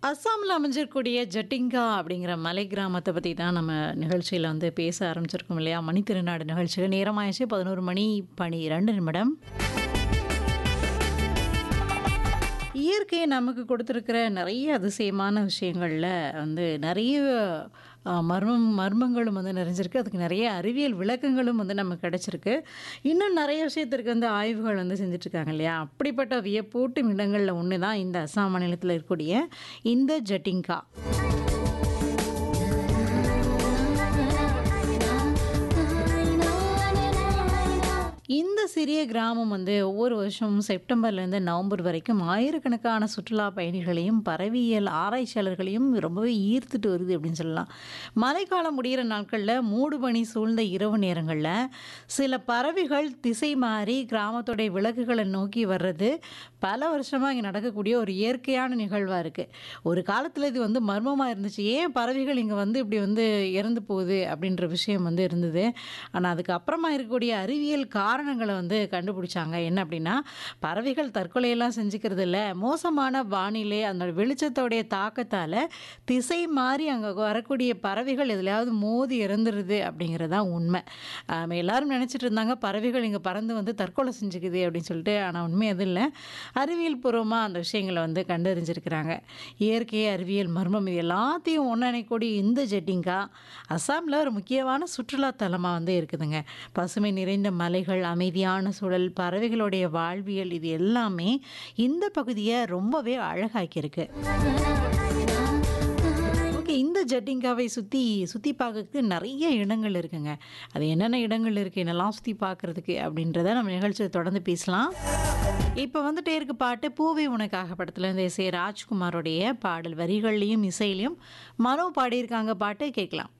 அஸ்ஸாமில அமைஞ்சிருக்கக்கூடிய ஜட்டிங்கா அப்படிங்கிற மலை கிராமத்த பத்தி தான் நம்ம நிகழ்ச்சியில வந்து பேச ஆரம்பிச்சிருக்கோம் இல்லையா? மணித்திருநாடு நிகழ்ச்சியில நேரமாயிருச்சு 11 மணி 12 நிமிடம். இயற்கை நமக்கு கொடுத்துருக்கிற நெறைய அதிசயமான விஷயங்கள்ல வந்து நெறைய அ மர்மம் மர்மங்களும் வந்து நிறைஞ்சிருக்கு. அதுக்கு நெறைய அறிவியல் விளக்கங்களும் வந்து நமக்கு கிடைச்சிருக்கு. இன்னும் நெறைய விஷயத்திற்கு வந்து ஆய்வுகள் வந்து செஞ்சுட்ருக்காங்க இல்லையா? அப்படிப்பட்ட வியப்பூட்டும் இடங்கள்ல ஒண்ணு தான் இந்த அஸ்ஸாம் மாநிலத்தில இருக்கக்கூடிய இந்த ஜட்டிங்கா. இந்த சிறிய கிராமம் வந்து ஒவ்வொரு வருஷமும் செப்டம்பர்லேருந்து நவம்பர் வரைக்கும் ஆயிரக்கணக்கான சுற்றுலா பயணிகளையும், பறவையியல் ஆராய்ச்சியாளர்களையும் ரொம்பவே ஈர்த்துட்டு வருது அப்படின்னு சொல்லலாம். மழைக்காலம் முடியிற நாட்கள்ல மூடுபனி சூழ்ந்த இரவு நேரங்கள்ல சில பறவைகள் திசை மாறி கிராமத்துடைய விளக்குகள நோக்கி வர்றது பல வருஷமா இங்க நடக்கக்கூடிய ஒரு இயற்கையான நிகழ்வா இருக்கு. ஒரு காலத்தில இது வந்து மர்மமா இருந்துச்சு. ஏன் பறவைகள் இங்க வந்து இப்படி வந்து இறந்து போகுது அப்படின்ற விஷயம் வந்து இருந்தது. ஆனா அதுக்கப்புறமா இருக்கக்கூடிய அறிவியல் காரணங்கள வந்து கண்டுபிடிச்சாங்க. என்ன அப்படின்னா, பறவைகள் தற்கொலையெல்லாம் செஞ்சுக்கிறது இல்ல. மோசமான வானிலை, அந்த வெளிச்சத்தோடைய தாக்கத்தால திசை மாறி அங்க வரக்கூடிய பறவைகள் எதுலயாவது மோதி இறந்துருது அப்படிங்கிறது தான் உண்மை. நம்ம எல்லாரும் நினைச்சிட்டு இருந்தாங்க, பறவைகள் இங்க பறந்து வந்து தற்கொலை செஞ்சுக்குது அப்படின்னு சொல்லிட்டு. ஆனா உண்மை அது இல்ல. அறிவியல் பூர்வமா அந்த விஷயங்கள வந்து கண்டறிஞ்சிருக்கிறாங்க. இயற்கை, அறிவியல், மர்மம் இது எல்லாத்தையும் ஒன்றிணைக்கக்கூடிய இந்த ஜட்டிங்கா, அஸ்ஸாம்ல ஒரு முக்கியமான சுற்றுலா தலமா வந்து இருக்குதுங்க. பசுமை நிறைந்த மலைகள், அமைதியான சூழல், பறவைகளுடைய வாழ்வியல் இது எல்லாமே இந்த பகுதிய ரொம்பவே அழகாக்கியிருக்கு. ஓகே. இந்த ஜட்டிங்காவை சுத்தி சுத்தி பார்க்கறதுக்கு நெறைய இடங்கள் இருக்குங்க. அது என்னென்ன இடங்கள் இருக்கு, என்னெல்லாம் சுத்தி பார்க்கறதுக்கு அப்படின்றத நம்ம நிகழ்ச்சியில தொடர்ந்து பேசலாம். இப்ப வந்துட்டே இருக்கு பாட்டு "பூவே உனக்காக" படத்துலேருந்து எஸ். ஏ. ராஜ்குமாரோடைய பாடல் வரிகள்லயும், இசையிலயும் மனோ பாடியிருக்காங்க பாட்டு கேட்கலாம்.